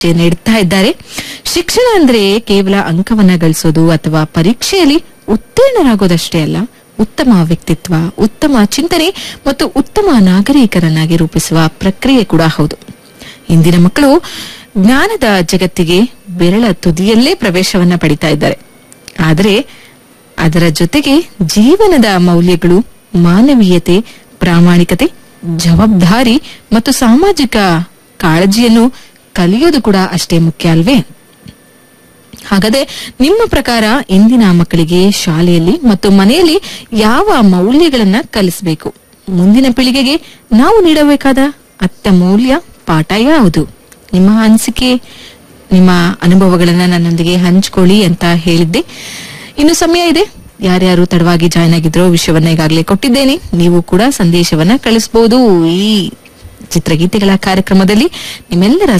ನೀಡ್ತಾ ಇದ್ದಾರೆ ಶಿಕ್ಷಣ ಅಂದ್ರೆ ಕೇವಲ ಅಂಕವನ್ನ ಗಳಿಸೋದು ಅಥವಾ ಪರೀಕ್ಷೆಯಲ್ಲಿ ಉತ್ತೀರ್ಣರಾಗೋದಷ್ಟೇ ಅಲ್ಲ ಉತ್ತಮ ವ್ಯಕ್ತಿತ್ವ ಉತ್ತಮ ಚಿಂತನೆ ಮತ್ತು ಉತ್ತಮ ನಾಗರಿಕರನ್ನಾಗಿ ರೂಪಿಸುವ ಪ್ರಕ್ರಿಯೆ ಕೂಡ ಹೌದು ಇಂದಿನ ಮಕ್ಕಳು ಜ್ಞಾನದ ಜಗತ್ತಿಗೆ ಬೆರಳ ತುದಿಯಲ್ಲೇ ಪ್ರವೇಶವನ್ನ ಪಡಿತಾ ಇದ್ದಾರೆ ಆದರೆ ಅದರ ಜೊತೆಗೆ ಜೀವನದ ಮೌಲ್ಯಗಳು ಮಾನವೀಯತೆ ಪ್ರಾಮಾಣಿಕತೆ ಜವಾಬ್ದಾರಿ ಮತ್ತು ಸಾಮಾಜಿಕ ಕಾಳಜಿಯನ್ನು ಕಲಿಯೋದು ಕೂಡ ಅಷ್ಟೇ ಮುಖ್ಯ ಅಲ್ವೇ ಹಾಗಾದ್ರೆ ನಿಮ್ಮ ಪ್ರಕಾರ ಇಂದಿನ ಮಕ್ಕಳಿಗೆ ಶಾಲೆಯಲ್ಲಿ ಮತ್ತು ಮನೆಯಲ್ಲಿ ಯಾವ ಮೌಲ್ಯಗಳನ್ನ ಕಲಿಸಬೇಕು ಮುಂದಿನ ಪೀಳಿಗೆಗೆ ನಾವು ನೀಡಬೇಕಾದ ಅತ್ಯಮೂಲ್ಯ ಪಾಠ ಯಾವುದು ನಿಮ್ಮ ಅನಿಸಿಕೆ ನಿಮ್ಮ ಅನುಭವಗಳನ್ನ ನನ್ನೊಂದಿಗೆ ಹಂಚ್ಕೊಳ್ಳಿ ಅಂತ ಹೇಳಿದ್ದೆ ಇನ್ನು ಸಮಯ ಇದೆ ಯಾರ್ಯಾರು ತಡವಾಗಿ ಜಾಯ್ನ್ ಆಗಿದ್ರೋ ವಿಷಯವನ್ನ ಈಗಾಗಲೇ ಕೊಟ್ಟಿದ್ದೇನೆ ನೀವು ಕೂಡ ಸಂದೇಶವನ್ನ ಕಳಿಸಬಹುದು ಈ ಚಿತ್ರಗೀತೆಗಳ ಕಾರ್ಯಕ್ರಮದಲ್ಲಿ ನಿಮ್ಮೆಲ್ಲರ